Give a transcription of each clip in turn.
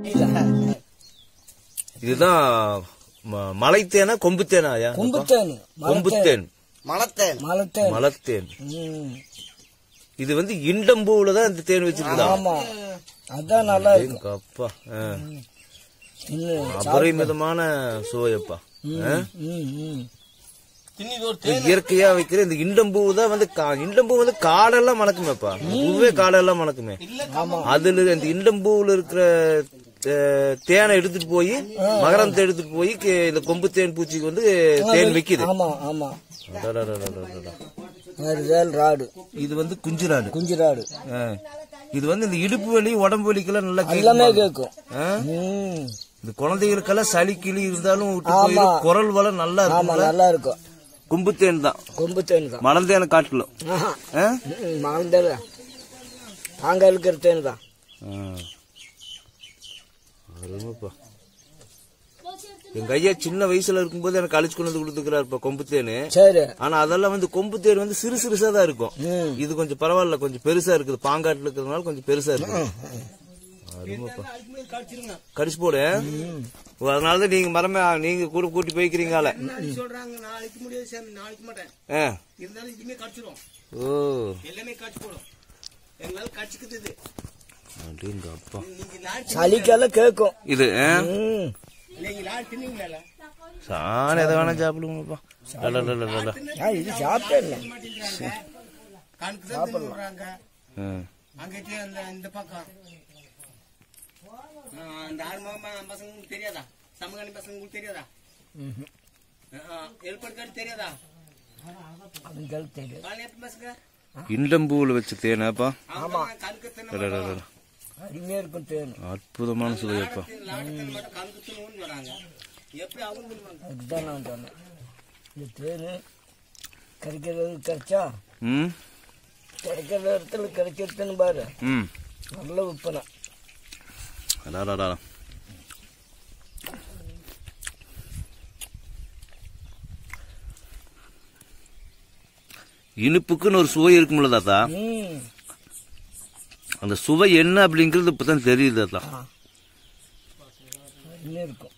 இதுதான் ம- மலைத்தேனா கொம்புத்தேனா ஐயா கொம்புத்தேன் கொம்புத்தேன் மலத்தேன் மலத்தேன் மலத்தேன் ம். இது வந்து இண்டம்பூல தான் இந்த தேன் வச்சிருக்கா ஆமா அதான் நல்லா இருக்கும் அப்பா ஆ. இன்னும் அபரிமிதமான சுவையப்பா ஆ? ம், ம். இந்த இயற்கையா வைக்கிற இந்த இண்டம்பூ தான் வந்து கா- இண்டம்பூ வந்து காடெல்லாம் மணக்குமேப்பா பூவே காடெல்லாம் மணக்குமே அதுல இந்த இண்டம்பூல இருக்கிற அஹ், தேனை எடுத்துட்டு போய் மகரந்தத்தை எடுத்துட்டு போய் கே- இந்த கொம்பு தேன் பூச்சிக்கு வந்து தேன் வைக்குது ஆமா ஆமா அடடடடடடட. வேல் ராடு இது வந்து குஞ்சுராடு குஞ்சு ராடு ஆ. இது வந்து இந்த இடுப்பு வலி உடம்பு வலிக்கெல்லாம் நல்லா எல்லாமே கேட்கும் கேட்கும் ஆ? ம். இந்த குழந்தைகளுக்கெல்லாம் சளி கிளி இருந்தாலும் விட்டு போயிடும். குரல் வளம் நல்லா ஆமா இருக்கும் நல்லா இருக்கும் கும்புத்தேன் தான் கொம்புத்தேன் தான் மலந்தேனை காட்டிலும் ஆஹா. ஆ? ம், மறந்தது தாங்க இருக்கிற தேன் தான் ஆ. அருமைப்பா எங்க ஐயா சின்ன வயசுல இருக்கும்போது எனக்கு அழிச்சு கொண்டு வந்து கொடுத்துக்கிறாருப்பா கொம்பு தேனு சரி ஆனா அதெல்லாம் வந்து கொம்பு தேன் வந்து சிறு சிறுசா தான் இருக்கும் ம். இது கொஞ்சம் பரவாயில்ல கொஞ்சம் பெருசா இருக்குது பாங்காட்டுல இருக்கிறதுனால கொஞ்சம் பெருசா இருக்கு அருமைப்பா கடிச்சு போடு ஓ, அதனாலதான் நீங்க மரமே நீங்க கூட கூட்டி போய்க்கிறீங்களே சொல்றாங்க நாளைக்கு முடியாது சாமி நாளைக்கு மாட்டேன் ஆ. இருந்தாலும் இதுமே கடிச்சிரும் ஓ எல்லாமே கடிச்சு போடும் எங்களால கடிச்சுக்குது இது. அப்படிங்க அப்பா நீங்க லாரி சளிக்கெல்லாம் கேட்கும் இது ஆ? ம். நீங்க லாரி தின்னீங்களா சாணி எதை வேணா சாப்பிடுங்கப்பா லலலலலல. ஆ, இது சாப்பிட்டேன் மாட்டேங்கிறாங்க கணக்கு தான் தின்னுறாங்க ஆ. அங்கிட்டே அந்த இந்த பக்கம் ஆ, அந்த ஆறு மாமா பசங்களுக்கு தெரியாதா சமகாணி பசங்களுக்கு தெரியாதா எழுப்படுக்காடு தெரியாதா அதுங்களுக்கு தெரியும் காலை எப்படி பசங்க இண்டம்பூவில் வச்ச தேனாப்பா ஆமா கணக்கு தின்ன லலலலல. அருமையா இருக்கும் தேன் அற்புதமான சுவையப்பா லாடத்தில் மட்டும் கணக்கு தின்னு வராங்க எப்படி அவங்க தின்னுவாங்க அதுதான் நான் சொன்னேன் இந்த தேன் கிடைக்கிறது கிடைச்சா ம் கிடைக்கிற இடத்துல கிடைச்சிருச்சுன்னு பாரு ம் நல்ல விற்பனை அடாடாடா. இனிப்புக்குன்னு ஒரு சுவை இருக்கும்ல தாத்தா ம் அந்த சுவை என்ன அப்படிங்கிறது இப்பதான் தெரியுது தாத்தா அருமையா இருக்கும்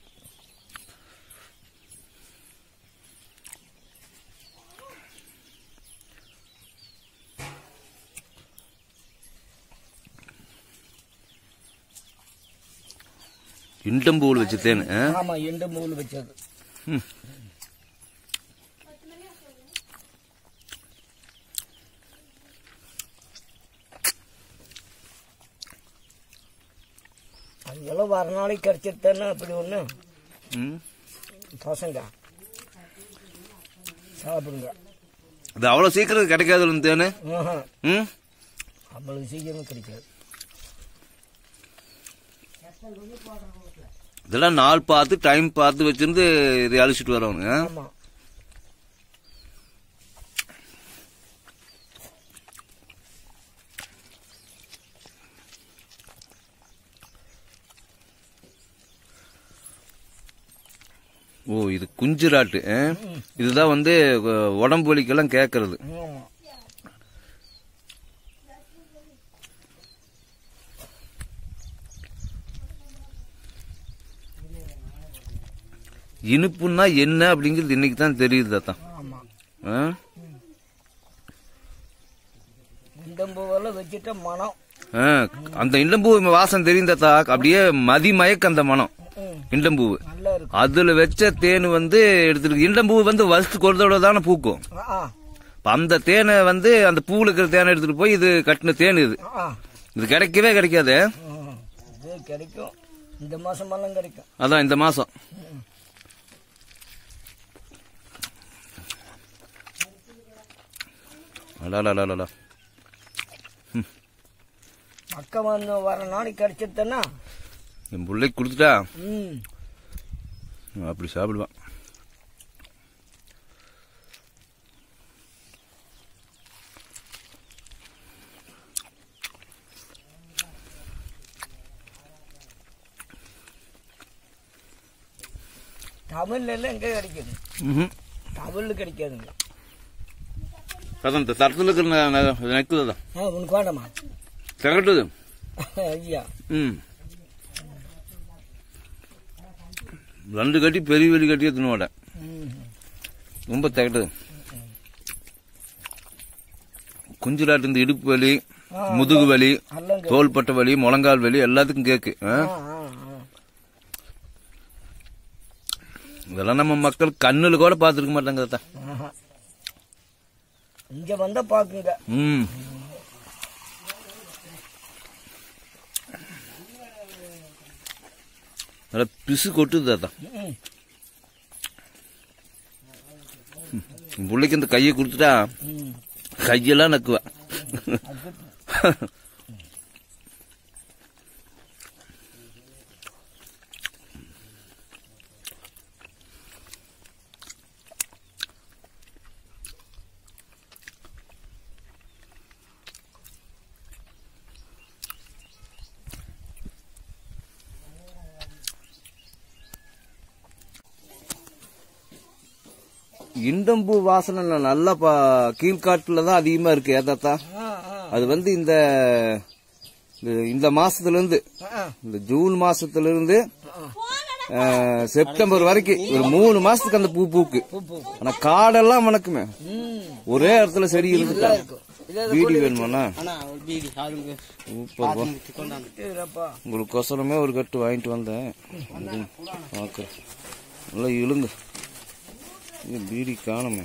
இண்டம்பூவில் வச்ச தேன் ஆ? ஆமா எந்த மூல வச்சது ம். அதெல்லாம் வர நாளைக்கு கிடைச்சிருத்தேன்னா அப்படி ஒண்ணு ம். பசங்க சாப்பிடுங்க அது அவ்வளவு சீக்கிரம் கிடைக்காது தேனு ஆஹா, ம் அவ்வளவு சீக்கிரம் கிடைக்காது இதெல்லாம் நாள் பார்த்து டைம் பார்த்து வச்சிருந்து இதை அழிச்சிட்டு வரவங்க ஆ? ஆமா ஓ இது குஞ்சுராட்டு ஆ? இதுதான் வந்து அஹ், உடம்பு வலிக்கெல்லாம் கேட்கறது ஆமா இனிப்புன்னா என்ன அப்படிங்கிறது இன்னைக்கு தான் தெரியுது தாத்தா ஆமா ஆ? இந்த பூவெல்லாம் வச்சுட்டா மனம் ஆ, அந்த இண்டம்பூ வாசம் தெரியும் தாத்தா அப்படியே மதிமயக்க அந்த மனம் ம், இண்டம்பூ நல்லா இருக்கும் அதுல வச்ச தேன் வந்து எடுத்துருக்கு இண்டம்பூ வந்து வருஷத்துக்கு ஒரு தடவை தானே பூக்கும் ஆ, ஆ, இப்ப அந்த தேனை வந்து அந்த பூவில் இருக்கிற தேனை எடுத்துட்டு போய் இது கட்டின தேன் இது ஆ, இது கிடைக்கவே கிடைக்காது ம். இது கிடைக்கும் இந்த மாசமெல்லாம் கிடைக்கும் அதான் இந்த மாசம் அடாடாடாடா அக்கா வந்து வர நாளைக்கு கிடைச்சிருத்தேன்னா என் பிள்ளைக்கு கொடுத்துட்டா ம் அப்படி சாப்பிடுவான் தமிழ்ல எல்லாம் எங்க கிடைக்குது ம்ஹும். தமிழ்ல கிடைக்காதுங்க அதான் இந்த தரத்தில் இருக்கிற நெக்குதான் ஆ உனக்கு வேண்டாமா திரட்டுது ஐயா ம் ரெண்டு கட்டி பெரிய பெரிய கட்டியே தின்னு மாட்டேன் ம். ரொம்ப தகட்டது குஞ்சுலாட்டு இந்த இடுப்பு வலி முதுகு வலி எல்லாம் கே- தோள்பட்ட வலி முழங்கால் வலி எல்லாத்துக்கும் கேக்கு ஆ? ஆ, ஆ, ஆ. இதெல்லாம் நம்ம மக்கள் கண்ணுல கூட பாத்துருக்க மாட்டாங்க தாத்தா ஆஹா. இங்க வந்தா பாக்குங்க ம் நல்லா பிசு கொட்டுது தாத்தா ம். என் பிள்ளைக்கு இந்த கையை கொடுத்துட்டா ம். கையெல்லாம் நக்குவா இண்டம்பூ வாசனை நல்லா பா கீழ்காட்டுல தான் அதிகமா இருக்கு ஏதாத்தா ஆ, ஆ, அது வந்து இந்த இந்த- இந்த மாசத்துல இருந்து ஆ, இந்த ஜூன் மாசத்துல இருந்து அஹ், செப்டம்பர் வரைக்கும் ஒரு மூணு மாசத்துக்கு அந்த பூ பூக்கு பூ, பூ. ஆனா காடெல்லாம் மணக்குமே ம். ஒரே இடத்துல செடி இருந்துட்டா இருக்கும். இதே வீடு வேணுமாண்ணா ஆனா ஒரு பீடி ஆளுங்க சூப்பர் பா. கொண்டாந்து இதுப்பா. உங்களுக்கொசரமே ஒரு கட்டு வாங்கிட்டு வந்தேன் பார்க்குறேன் நல்லா இழுங்க இது பீடி காணுமே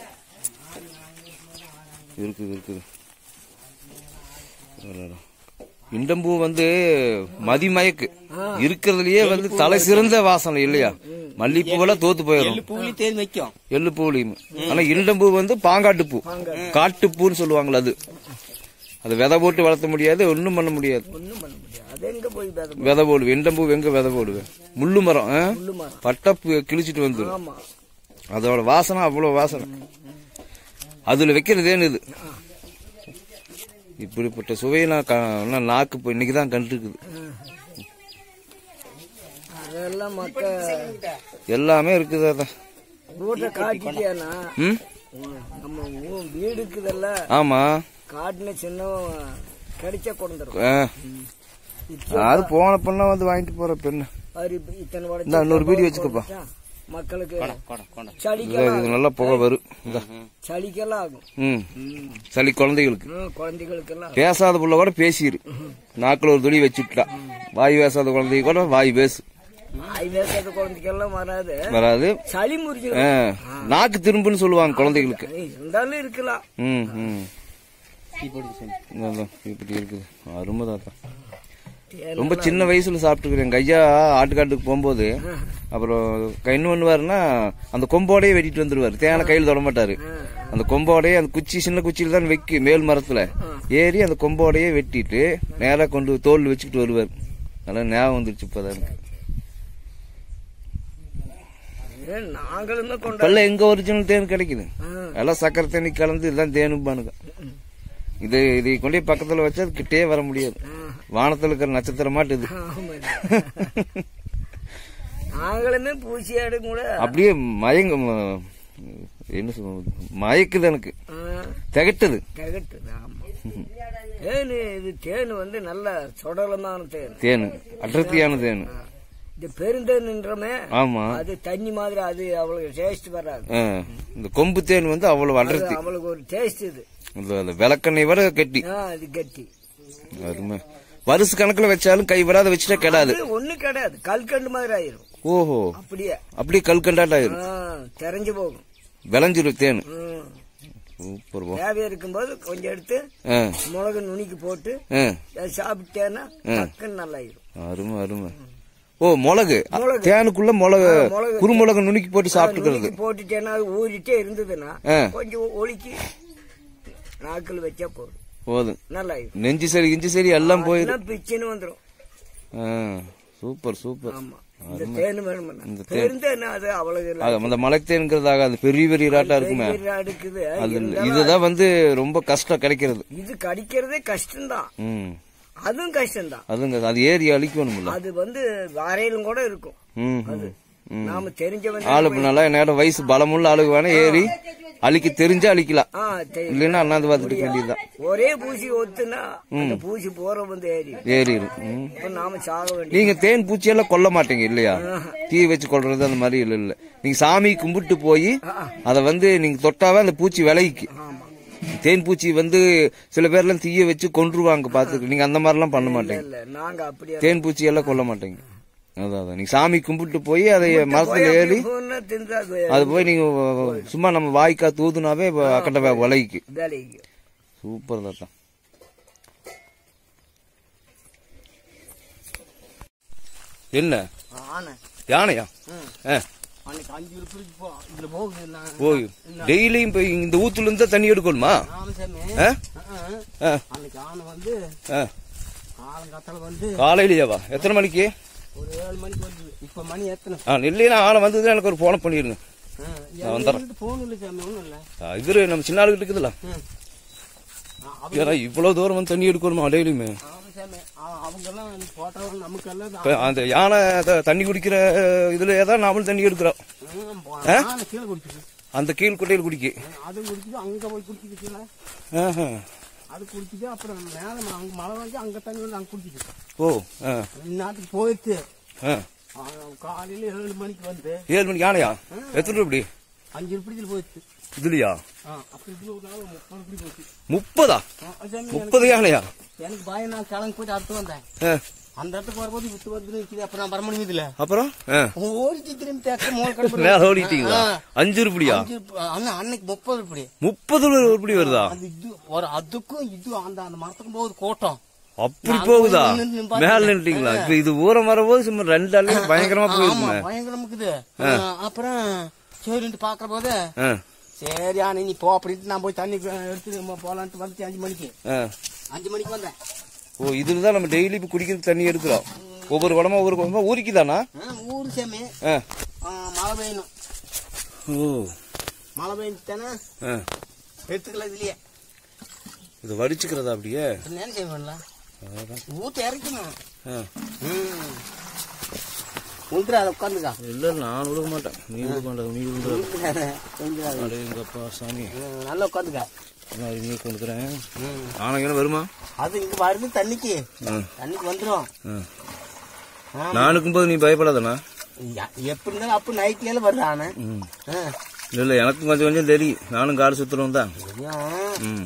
இருக்குது இருக்குது அடடா. இண்டம்பூ வந்து மதிமயக்கு இருக்கிறதுலயே வந்து தலை சிறந்த வாசனை இல்லையா மல்லிப்பூவெல்லாம் தோத்து போயிடும் பூலி தேன் வைக்கும் எள்ளு பூலையும் ஆனா இண்டம்பூ வந்து பாங்காட்டு பூ காட்டுப்பூன்னு சொல்லுவாங்களே அது அது விதை போட்டு வளர்த்த முடியாது ஒன்றும் பண்ண முடியாது ஒண்ணும் பண்ண முடியாது அது எங்க போய் பேத விதை போடுவேன் இண்டம்பூ எங்க விதை போடுவேன் முள்ளு மரம் ஆ? முள்ளு மரம் பட்டை பூ கிழிச்சிட்டு வந்துடும் ஆமா அதோட வாசனை அவ்வளவு வாசனை அதுல வைக்கிறதேன்னு இது இப்படிப்பட்ட சுவையை நான் கா- இன்னும் நாக்கு இப்போ இன்னைக்கு தான் கண்டிருக்குது அதெல்லாம் மக்க எல்லாமே இருக்குது அதான் ரோட்டை காட்டிட்டியானா ம் நம்ம ஊ- வீடு இருக்குதல்ல ஆமா காட்டுன சின்ன கடிச்சா கொண்டுரும் ஆ. அது போன பொண்ணா வந்து வாங்கிட்டு போற பெண்ணு இத்தனை உடைச்சு இந்தா, இன்னொரு பீடி வச்சுக்கப்பா. மக்களுக்கு கொட கொட இது சளிக்கெல்லாம் இது நல்லா புகை வரும் இந்தா. சளிக்கெல்லாம் ஆகும் ம் சளி குழந்தைகளுக்கு ம், குழந்தைகளுக்கெல்லாம் பேசாத புள்ள கூட பேசிரு நாக்குல ஒரு துணி வச்சுட்டா வாய் பேசாத குழந்தைங்க கூட வாய் பேசு வாய் பேசாத குழந்தைக்கெல்லாம் வராது வராது சளி முறிஞ்சு ஆ, நாக்கு திரும்புன்னு சொல்லுவாங்க குழந்தைகளுக்கு இருந்தாலும் இருக்கலாம் ம் ம் இப்படி சரி அதான், இப்படி இருக்குது அருமைதான் ரொம்ப சின்ன வயசுல சாப்பிட்டுக்கிறேன் கையா ஆட்டுக்காட்டுக்கு போகும்போது அப்புறம் க- என்ன பண்ணுவாருன்னா அந்த கொம்போடையே வெட்டிட்டு வந்துருவாரு தேனை கையில் தொட மாட்டாரு அந்த கொம்போடையே அந்த குச்சி சின்ன குச்சியில தான் வைக்கு மேல் மரத்துல ஏறி அந்த கொம்போடையே வெட்டிட்டு நேரா கொண்டு தோல் வச்சுக்கிட்டு வருவார் நல்லா ஞாபகம் வந்துருச்சு இப்பதான் எனக்கு ஏன் நாங்களும் தான் கொண்டா இப்பெல்லாம் எங்க ஒரிஜினல் தேன் கிடைக்குது ஆ. எல்லாம் சக்கரை தண்ணி கலந்து இதுதான் தேனுப்பானுங்க இது இதை கொண்டு போய் பக்கத்துல வச்சா அது கிட்டே வர முடியாது வானத்துல இருக்கிற நட்சத்திரம் மாட்டுது ஆமா. நாங்களுமே பூச்சியாடு கூட அப்படியே மயங்க ம- என்ன சொல்றது மயக்குது எனக்கு ஆ, திகட்டுது திகட்டுது, ஆமா தேனு இது தேனு வந்து நல்ல சொடலமான தேன் தேனு அடர்த்தியான தேனு இந்த பெருந்தேனுன்றமே ஆமா அது தண்ணி மாதிரி அது அவளுக்கு டேஸ்ட் வராது ஆ, இந்த கொம்பு தேன் வந்து அவ்வளவு அது அடர்த்தி அவளுக்கு ஒரு டேஸ்ட் இது இந்த அந்த விளக்கெண்ணெய் வர கட்டி ஆ, அது கட்டி அருமை வருஷ கணக்குல வச்சாலும் கை வராத வச்சுட்டா கெடாது அது ஒண்ணு கிடையாது கல்கண்டு மாதிரி ஆயிரும் ஓஹோ அப்படியே அப்படியே கல்கண்டாட்டாயிரும் ஆ, தெரிஞ்சு போகும் விளைஞ்சிரும் தேனு ம். சூப்பர் போ தேவையா இருக்கும்போது கொஞ்சம் எடுத்து ஆ, மிளகு நுணுக்கி போட்டு ஆ, அதை சாப்பிட்டேன்னா டக்குன்னு நல்லாயிரும் அருமை அருமை ஓ மிளகு மிளகு. தேனுக்குள்ள மிளகு மிளகு. குறுமிளகு நுணுக்கி போட்டு சாப்பிட்டுக்கிறது நுணுக்கி போட்டுட்டேன்னா அது ஊறிட்டே இருந்ததுன்னா ஆ. கொஞ்சம் ஒலிக்கி நாக்கில் வச்சா போதும் போதும் நல்லாயிரும் நெஞ்சு சரி இஞ்சி சரி எல்லாம் போயிடும் எல்லாம் பிச்சுன்னு வந்துரும் ஆ, சூப்பர் சூப்பர் ஆமா இந்த தேன் வேணும்னா இந்த பெருந்தேன் அது அவ்வளவு இல்லை. ஆக, அந்த மலைத்தேனுங்கிறதாக அந்த பெரிய பெரிய ராட்டா இருக்குமே பெரிய அடுக்குது அது இருந்தாலும் இதுதான் வந்து ரொம்ப கஷ்டம் கிடைக்கிறது இது கடிக்கிறதே கஷ்டம்தான் ம் அதுவும் கஷ்டம்தான் அதுங்க அது ஏறி அழிக்கணும்ல அது வந்து வாரையிலும் கூட இருக்கும் ம் அது ம். நாம தெரிஞ்சவன் ஆளு இப்ப நல்லா என்னோட வயசு பலமுள்ள ஆளுக்கு வேணா ஏறி அழிக்க தெரிஞ்சா அழிக்கலாம் ஆ தெரியும் இல்லைன்னா அண்ணாந்து பார்த்துட்டு இருக்க வேண்டியதுதான் ஒரே பூசி ஒத்துனா அந்த பூசி போற வந்து ஏறி ஏறிடும் ம். இப்ப நாம சாக வேண்டிய நீங்க தேன் பூச்சியெல்லாம் கொல்ல மாட்டீங்க இல்லையா தீ வச்சு கொல்றது அந்த மாதிரி இல்ல இல்ல நீங்க சாமி கும்பிட்டு போய் அத வந்து நீங்க தொட்டாவே அந்த பூச்சி விலகிக்கு ஆமா தேன் பூச்சி வந்து சில பேர்லாம் தீய வச்சு கொன்றுவாங்க பாத்துக்க நீங்க அந்த மாதிரிலாம் பண்ண மாட்டீங்க இல்ல நாங்க அப்படியே தேன் பூச்சி எல்லாம் கொல்ல மாட்டீங்க அதான் அதான் நீங்க சாமி கும்பிட்டு போய் அதை மரத்துல ஏறி போனா தின்றா அது போய் நீங்க சும்மா நம்ம வாய்க்கா தூதுனாவே அக்கட்ட விலகிக்கு வேலைக்கு சூப்பர் தான் என்ன ஆனா யானையா ஆ அன்னைக்கு அஞ்சு ரூபாய்க்கு போ இதுல போகுது நான் போய் டெய்லியும் போய் இந்த ஊத்துல இருந்தா தண்ணி எடுக்கணுமா ஆமா சாமி ஆ? ஆ, அன்னைக்கு ஆனை வந்து ஆ. காலங்காத்தால வந்து காலையிலயாவா எத்தனை மணிக்கு ஒரு ஏழு மணிக்கு வந்து இப்ப மணி எத்தனை ஆ இல்லைன்னா ஆளை வந்தது எனக்கு ஒரு போன பண்ணிருங்க வந்துடுறேன். போன் இல்லை சாமி ஒண்ணும் இல்ல ஆ, இவரு நம்ம சின்ன ஆளுகிட்ட இருக்குதுல்ல ம். ஆ, அவ- ஏன்னா இவ்வளவு தூரம் வந்து தண்ணி எடுக்கணுமா டெய்லியுமே ஆமா சாமி அவங்க எல்லாம் போட்டவங்க நமக்கு எல்லாம் இப்ப அந்த யானை த- தண்ணி குடிக்கிற இதுல தான் நாமளும் தண்ணி எடுக்கிறோம் ம், போ- ஆனை கீழே குடிக்குது அந்த கீழ் குட்டையில் குடிக்கு அது குடிக்குது அங்க போய் குடிக்குது கீழே ஆஹா. அது குடிக்குது அப்புறம் மேல ம- அங்க மழை வந்து அங்க தண்ணி வந்து அங்க குடிக்குது ஓ ஆ, இந்நாட்டுக்கு போயிடுச்சு ஆ. ஆ, காலையில ஏழு மணிக்கு வந்து ஏழு மணிக்கு யானையா எத்தனை ரூபா இப்படி அஞ்சு ரூபாய்க்கு போயிடுச்சு இதுலயா ஆ, அப்ப இதுல ஒரு நாள் முப்பது ரூபாய் போச்சு முப்பதா ஆ, சாமி, எனக்கு- முப்பது யானையா எனக்கு பயம் நான் கிளம்பி போயிட்டு அடுத்து வந்தேன் ஆ, அந்த இடத்துக்கு வரும்போது விட்டு வந்து நிற்குது அப்ப நான் வர முடியுது இல்ல அப்புறம் ஆ. ஓடிச்சு திரும்பி தேக்க மோல் கடை மேல ஓடிட்டீங்களா அஞ்சு ரூபாயா அன்னைக்கு முப்பது இப்படி முப்பது ரூபாய் வருதா அது இது ஒரு அதுக்கும் இது அந்த அந்த மரத்துக்கும் போகுது கோட்டம் அப்படி நான் போகுதா போய் நின்னு நின்னு மேல பார்த்தேன். நின்றுட்டீங்களா இப்ப இது ஊரம் வரும்போது சும்மா ரெண்டு ஆளு பயங்கரமா ஆமா போயிருக்குமே பயங்கரம் இருக்குது அப்புறம் சரின்ட்டு பாக்குற போது ஆ, சரி ஆனா நீ போ அப்படின்ட்டு நான் போய் தண்ணி எடுத்து நம்ம போலான்ட்டு வந்துச்சு அஞ்சு மணிக்கு ஆ. அஞ்சு மணிக்கு வந்தேன் ஓ இதுல தான் நம்ம டெய்லி இப்ப குடிக்கிறதுக்கு தண்ணி எடுக்கிறோம் ஒவ்வொரு குடமா ஒவ்வொரு குடமா ஊறிக்குதானா ஆ, ஊரு சாமி ஆ. ஆ, மழை பெய்யணும் ஓ மழை பெய்ஞ்சுட்டானா ஆ. எடுத்துக்கலாம் இதுலயே இது வடிச்சுக்கிறதா அப்படியே என்ன செய்ய பண்ணலாம் ஊத்து இறக்கணும் ஆ. ம் உந்துரா அதை உட்காந்துக்கா இல்ல நான் விட மாட்டேன் நீ விட மாட்டேன் நீ விட உந்துராத அடே எங்கப்பா சாமி நல்லா உட்காந்துக்கா நான் இது நீ கொண்டுக்கிறேன் ம் ஆனங்க வருமா அது இங்க வருது தண்ணிக்கு ஆ. தண்ணிக்கு வந்துரும் ஆ. ஆமா. நான் இருக்கும்போது நீ பயப்படாதண்ணா யா- எப்படி இருந்தாலும் அப்ப நைட்ல எல்லாம் வருது ஆனா ம் ஆ. இல்ல இல்ல எனக்கும் கொஞ்சம் கொஞ்சம் தெரியும் நானும் காடு சுத்துறோம் தான் தெரியும். ம்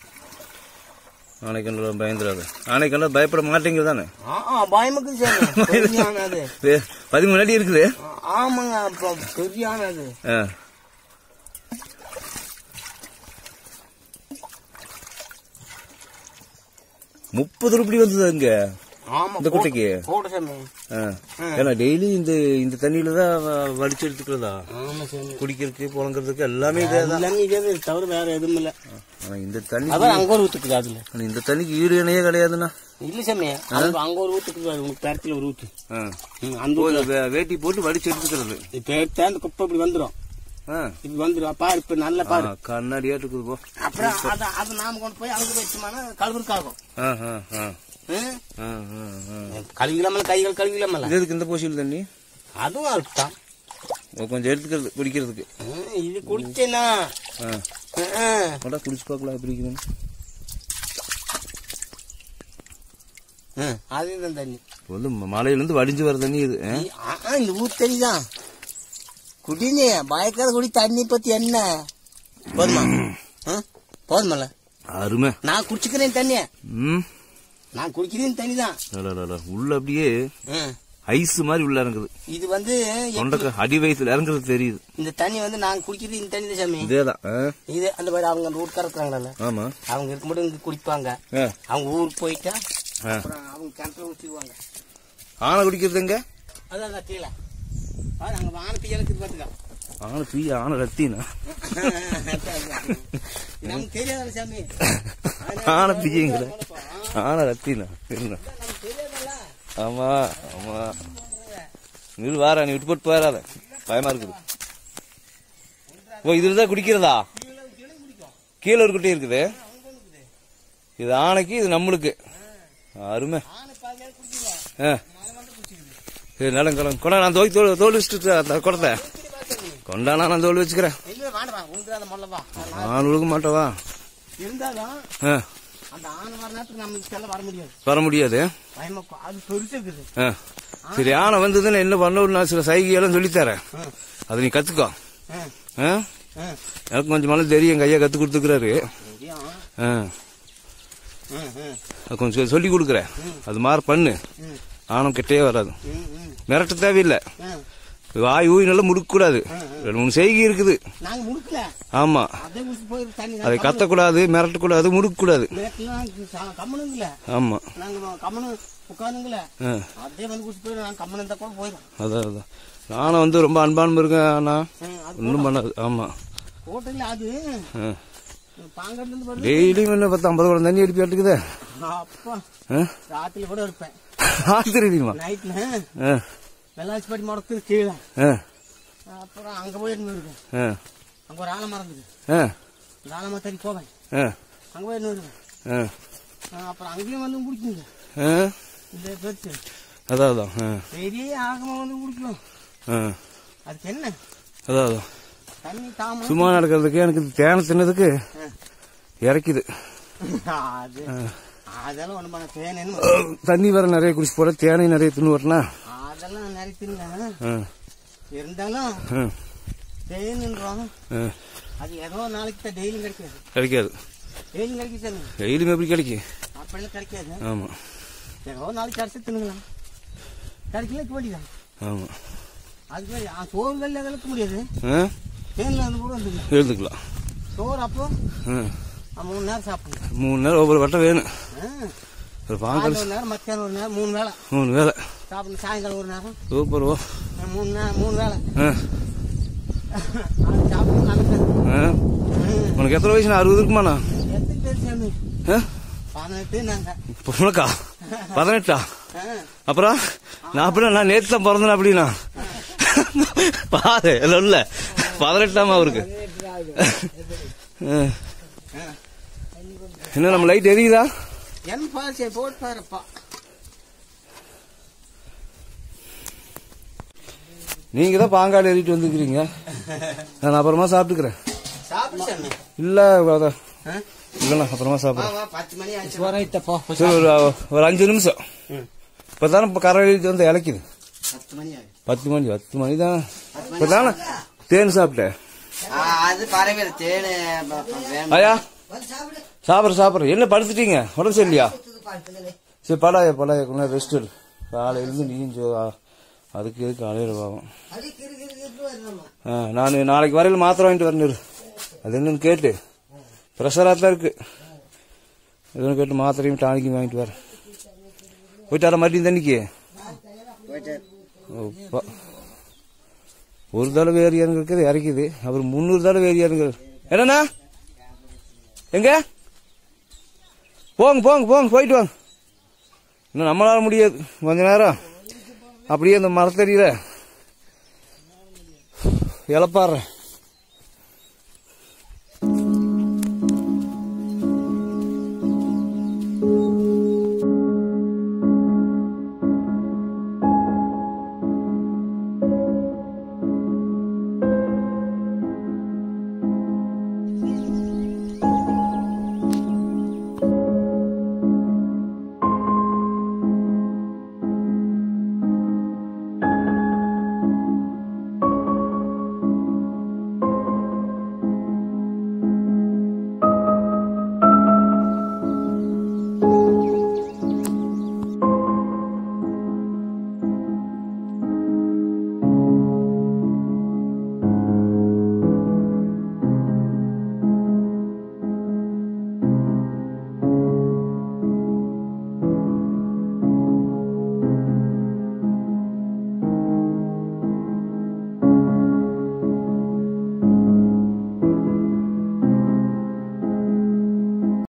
ஆனைக்கண்ணில் பயந்துடாது ஆனைக்கண்ணில் பயப்பட மாட்டேங்குது தானே ஆ, ஆ, பயமுக்கு சரி பெரியான அது பதிமூணு அடி இருக்குது ஆ, ஆமாங்க அப்ப பெரியான அது ஆ. முப்பது ரூபாய் வந்தது அங்க ஆமா இந்த குட்டைக்கு கூட சாமி ஆ. ஏன்னா டெய்லி இந்த இந்த தண்ணியில தான் வ- வடிச்சு எடுத்துக்கிறதா ஆமா சாமி குடிக்கிறதுக்கு புழங்குறதுக்கு எல்லாமே இதே தான் எல்லாமே இதே இது தவிர வேற எதுவும் இல்ல ஆனா இந்த தண்ணி அதான் அங்க ஒரு ஊத்துக்குது அதுல ஆனா இந்த தண்ணிக்கு ஈடு இணையே கிடையாதுண்ணா இல்ல சாமி அங்க அங்க ஒரு ஊத்துக்குது அது உனக்கு பேரத்துல ஒரு ஊத்து ஆ. ம், அந்த ஓ, ஊத்து இந்த வே- வேட்டி போட்டு வடிச்சு எடுத்துக்கிறது இப்ப எடுத்தா அந்த குப்பை இப்படி வந்துரும் ஆ. இப்படி வந்துரும் பாரு இப்ப நல்ல பாரு ஆ, கண்ணாடியா இருக்குது போ அப்புறம் அத அத நாம கொண்டு போய் அங்க வச்சோம்னா கழுவுறக்காகும் ஆ, ஆ, ஆ. ம்? ஆ, ஆ, ஆ. கழுவிலாமல கைகள் கழுவிலாமல இது எதுக்கு இந்த போசியில் தண்ணி அதுவும் அதுதான் ஓ, கொஞ்சம் எடுத்துக்கிறது குடிக்கிறதுக்கு ம், இது குடிச்சேனா ஆ. அடா குடிச்சு பார்க்கலாம் எப்படி இருக்குதுன்னு அதுதான் தண்ணி இப்போ வந்து ம- மலையிலேருந்து வடிஞ்சு வர தண்ணி இது ஆ? இ- ஆ, ஆ, இந்த ஊர் தண்ணி தான் குடினே பயக்காத குடி தண்ணி பத்தி என்ன போதுமா ஆ? போதுமல்ல அருமை நான் குடிச்சுக்கிறேன் தண்ணி ம் நான் குடிக்கிறேன் தண்ணி தான் அட, அட, அட. உள்ள அப்படியே ம். ஐஸ் மாதிரி உள்ள இறங்குது இது வந்து எப்படி- தொண்டைக்கு அடி வயசுல இறங்குறது தெரியுது இந்த தண்ணி வந்து நாங்க குடிக்கிறது இந்த தண்ணி தான் சாமி இதேதான் ஆ? இது அந்த மாதிரி அவங்க அந்த ஊருக்கார இருக்கிறாங்களா ஆமா அவங்க இருக்கும்போது இங்க குடிப்பாங்க ஆ. அவங்க ஊருக்கு போயிட்டா ஆ. அப்புறம் அவங்க கிணத்துல ஊற்றிக்குவாங்க ஆனை குடிக்கிறது எங்க அதான் அதான் கீழே பாரு அங்க வான பிய்யா இருக்குது பாத்துக்கா ஆனை தூ ஆனை ரத்தினா இது நமக்கு தெரியாதால சாமி ஆனை பிய்யுங்கிற ஆனை ரத்தினா என்ன நமக்கு தெரியாதல்ல ஆமா ஆமா நீ வாரா நீ விட்டு போட்டு போயிடாத பயமா இருக்குது ஓ இதுல தான் குடிக்கிறதா கீழே ஒரு குட்டி இருக்குது இது ஆணைக்கு இது நம்மளுக்கு அருமை ஆனை பால் நேரம் குடிக்கல ஆ. இது நிலம் கலம் கொண்டா நான் தோய் தோல் தோல் வச்சுட்டு அந்த குடத்தை கொண்டானா நான் தோல் வச்சுக்கிறேன் இல்ல ஆடுவா உண்டாத மொல்லவா நான் விழுக மாட்டவா இருந்தாலும் ஆ, அந்த ஆண் வர நேரத்துக்கு நம்ம செல்ல வர முடியாது வர முடியாது பயமா இருக்கும். அது பெருசு இருக்குது ஆ. சரி யானை வந்ததுன்னு என்ன பண்ணணும் நான் சில சைகையெல்லாம் சொல்லித்தரேன் ம். அதை நீ கத்துக்கோ ம், ஆ? ம். எனக்கு கொஞ்சம் மழை தெரியும் எங்க ஐயா கத்து கொடுத்துக்கிறாரு தெரியும். ஆ. ம், ம், அது கொஞ்சம் சொல்லி கொடுக்குறேன் அது மாதிரி பண்ணு ம், ஆனம் கிட்டே வராது ம், ம், மிரட்ட தேவையில்லை ம். வாய் ஊய் நல்லா முடுக்கக்கூடாது ரெண்டு மூணு செய்கை இருக்குது நாங்க முடுக்கல ஆமா அதே குடிச்சு போய் தண்ணி அதை கத்தக்கூடாது மிரட்டக்கூடாது முடுக்கக்கூடாது நேற்றுலாம் கம்மனுங்கள ஆமா நாங்க கம்மனு உட்காந்துங்கள ஆ, அதே வந்து குடிச்சு போய் நாங்க கம்மன் இருந்தா கூட போயிடும் அதான் அதான் நானும் வந்து ரொம்ப அன்பான இருக்கேன் அண்ணா அது ஒன்றும் பண்ணாது ஆமா ஹோட்டல்ல அது ஆ. பாங்கட்டு இருந்து வருது டெய்லியும் என்ன பத்து ஐம்பது குடம் தண்ணி அடிப்பி எடுக்குதே அப்பா ஆ? ராத்திரி கூட இருப்பேன் ஆத்திரியுமா நைட்ல ஆ வெள்ளாச்சி பாட்டி முடக்கு கீழே ஆ அப்புறம் அங்க போய் இருந்துருக்கு ஆ அங்க ஒரு ஆலமரம் இருக்குது ஆ அந்த ஆலமரத்தடி போவேன் ஆ அங்க போய் இருந்துருக்கேன் ஆ அப்புறம் அங்கேயும் வந்து குடிக்குங்க ஆ இந்த பெருசு அதான் அதான் ஆ பெரிய ஆகமா வந்து குடிக்கலாம் ஆ அதுக்கு என்ன அதான் அதான் தண்ணி தாம சும்மா நடக்கிறதுக்கு எனக்கு தேனை தின்னதுக்கு இறக்குது அது அதெல்லாம் ஒண்ணு பண்ண தேனு தண்ணி வேற நிறைய குடிச்சு போட தேனை நிறைய தின்னு வரனா அதெல்லாம் நிறைய தின்ன ஆ இருந்தாலும் ஆ தேனுன்றோம் ஆ அது ஏதோ ஒரு நாளைக்கு தான் டெய்லியும் கிடைக்காது கிடைக்காது டெய்லியும் கிடைக்காது டெய்லியும் எப்படி கிடைக்கும் அப்படிலாம் கிடைக்காது ஆமா ஏதோ ஒரு நாளைக்கு அரிசி தின்னுக்கலாம் கிடைக்கல போடிதான் ஆமா அது மாதிரி ஆ, சோறுகள் அதெல்லாம் முடியாது ஆ தேனில் வந்து கூட வந்துக்கலாம் எழுதுக்கலாம் சோறு அப்போ ஆ ஆ, மூணு நேரம் சாப்பிடணும் மூணு நேரம் ஒவ்வொரு வட்டம் வேணும் ஆ. ஒரு பாங்கல் காலைல ஒரு நேரம் மத்தியானம் ஒரு நேரம் மூணு வேளை மூணு வேலை சாப்பிடணும் சாயங்காலம் ஒரு நேரம் சூப்பர் ஓ ஆ, மூணு நேரம் மூணு வேளை ஆ அது சாப்பிடணும் நல்லது ஆ ம். உனக்கு எத்தனை வயசு அறுபது இருக்குமாண்ணா எத்தனை பேர் சேர்ந்து ஆ பதினெட்டு நாங்க உனக்கா பதினெட்டா ஆ. அப்புறம் நான் அப்புறம் நான் நேற்று தான் பிறந்தேன் அப்படின்னா பாரு இல்ல பதினெட்டாம் அவருக்கு ஆ. ஆ. என்ன நம்ம லைட் எரியுதா என் பாசி போட்டு பாருப்பா நீங்க தான் பாங்காடு ஏறிட்டு வந்துக்கிறீங்க நான் அப்புறமா சாப்பிட்டுக்கிறேன் சாப்பிடு சாமி இல்ல அதான் ஆ? இல்லண்ணா அப்புறமா வா சாப்பிடுறேன் வா பத்து மணி ஆச்சு சரி ஒரு ஒரு அஞ்சு நிமிஷம் ம். இப்பதானே இப்ப கரை எழுதி வந்து இலக்குது பத்து மணி ஆகுது பத்து மணி பத்து மணி தான் இப்பதானே தேன் சாப்பிட்டேன் அது பறவை தேனு வேணும் ஐயா சாப்பிட்ற சாப்பிட்ற என்ன படுத்துட்டீங்க உடம்பு சரியில்லையா சரி படாய படாய கொஞ்சம் ரெஸ்ட் எடு காலையிலேருந்து நீயும் சோ- ஆ, அதுக்கு எதுக்கு காலையில் ஆகும் நான் நாளைக்கு வரையில் மாத்திரை வாங்கிட்டு வரணும் இரு. அது என்னன்னு கேட்டு ப்ரெஷராக தான் இருக்கு எதுன்னு கேட்டு மாத்திரையும் டானிக்கும் வாங்கிட்டு வரேன் போயிட்டாரா மறுபடியும் தண்ணிக்கு ஓப்பா ஒரு தடவை ஏறி இறங்குறது இறக்கிது அப்புறம் முந்நூறு தடவை ஏறி இறங்குறது என்னண்ணா எங்க போங்க போங்க போங்க போயிட்டு வாங்க இன்னும் நம்மளால முடியாது கொஞ்ச நேரம் அப்படியே அந்த மரத்தடியில இழப்பாடுறேன்